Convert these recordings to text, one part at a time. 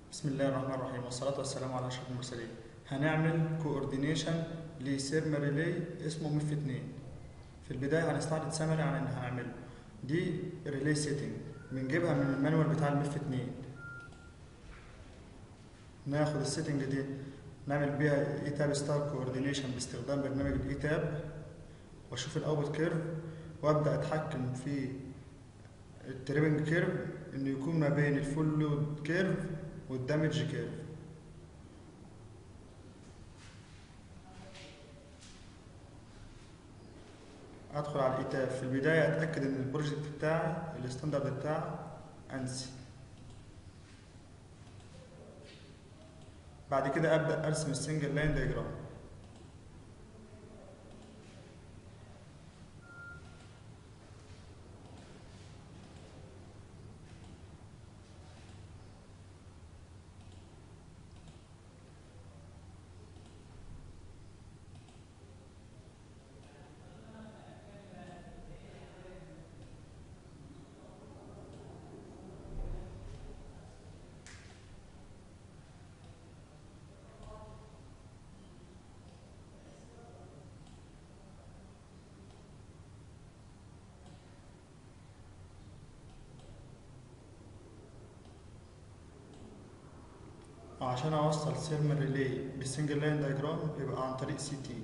بسم الله الرحمن الرحيم والصلاة والسلام على أشرف المرسلين هنعمل كوردينيشن لسيرما ريلي اسمه مف 2 في البداية هنستعرض سمري عن اللي هنعمله دي ريلي سيتنج بنجيبها من المانوال بتاع المف 2 ناخد السيتنج دي نعمل بيها اي تاب ستار كوردينيشن باستخدام برنامج الاي تاب واشوف الاوت كيرف وابدا اتحكم في التريبنج كيرف انه يكون ما بين الفول لود كيرف والدامج كيرف ادخل على الايتاب في البدايه اتاكد ان البروجكت بتاعي الستاندرد بتاعي انسي بعد كده ابدا ارسم السنجل لاين دايجرام عشان اوصل سيرم ريلي بالسنجل لاين دايجرام يبقى عن طريق سي تي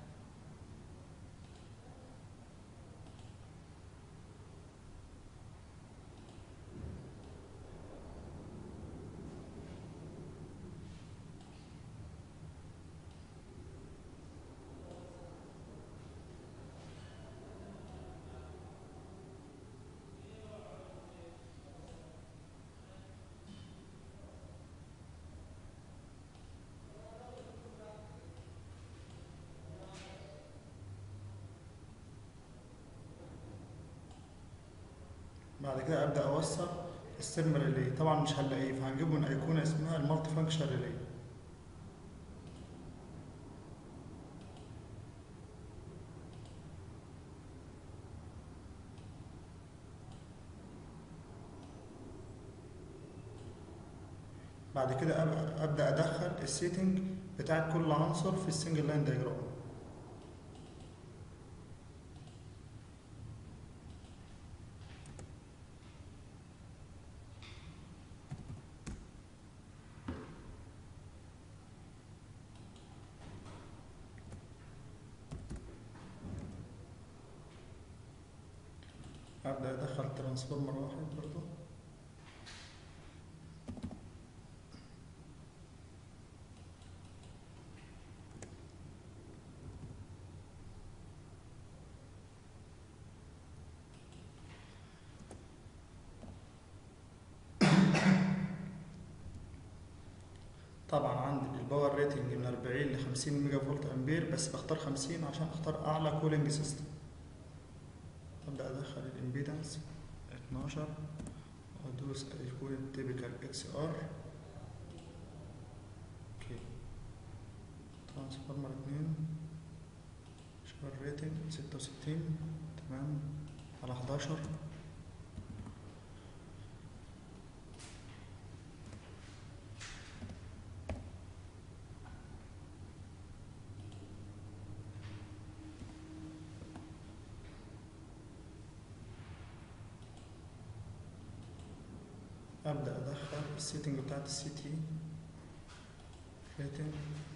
بعد كده ابدا اوصل السيرم ريلي طبعا مش هنلاقيه فهنجيبه من ايقونه اسمها المالتي فانكشن ريلي بعد كده أب- ابدا ادخل السيتنج بتاع كل عنصر في السنجل لاين دايجرام ابدا ادخل ترانسفورمر واحد برضو طبعا عندي الباور ريتنج من 40 ل 50 ميجا فولت امبير بس بختار 50 عشان اختار اعلى كولينج سيستم ابدا ادخل الامبيدنس 12 وادوس يكون التيبيكال اكس ار اوكي ترانسفورمر 2 شغل ريتنج 66 تمام على 11 ابدا ادخل السيتنج بتاعت السي تي ريتنج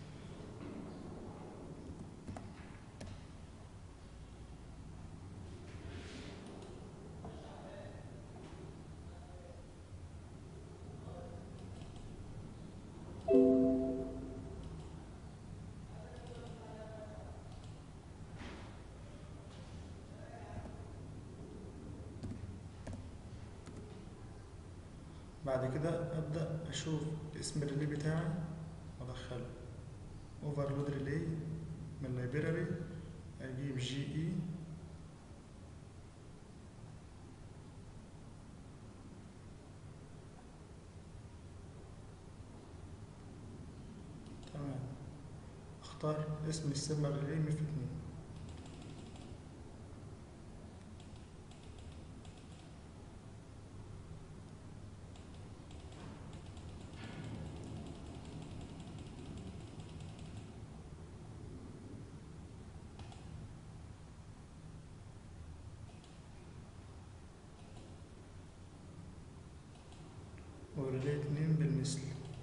بعد كده ابدا اشوف اسم الريلي بتاعي وادخله اوفرلود ريلي من اللايبراري اجيب جي اي تمام اختار اسم السيرفر ريلي مف 2 ريلي اتنين بالمثل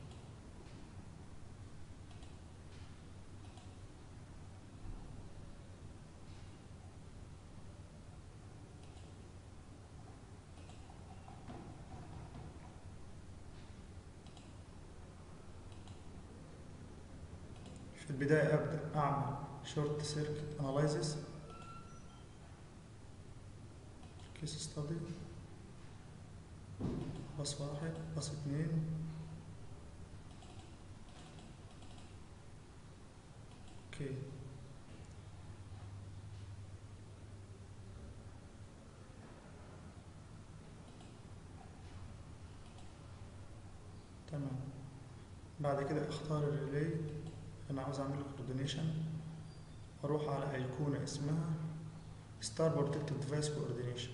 في البداية أبدأ أعمل شورت سيركت أناليزيس كيس ستادي باص واحد باص اتنين اوكي تمام بعد كده اختار الريلي انا عاوز اعمل له coordination اروح على ايقونة اسمها ستار بروتكتد ديفايس coordination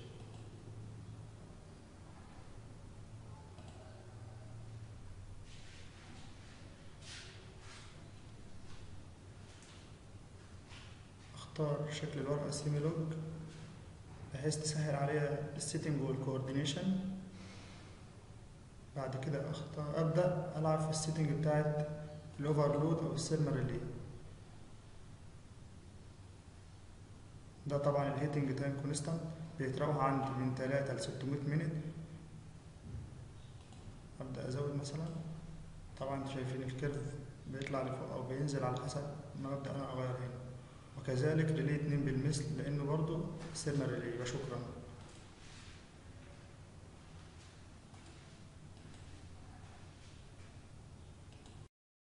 اختار شكل الورقة سيمي لوج بحيث تسهل عليها السيتنج والكوردينيشن بعد كده اختار ابدا العب في السيتنج بتاعت الاوفرلود او السيرما ريلي ده طبعا الهيتنج تايم كونستانت بيتراوح عندي من 3 ل 600 مينت ابدا ازود مثلا طبعا انتوا شايفين الكيرف بيطلع لفوق او بينزل على حسب ما ابدا انا اغير هنا وكذلك ريلي 2 بالمثل لانه برضو سيرما ريلي يبقى شكرا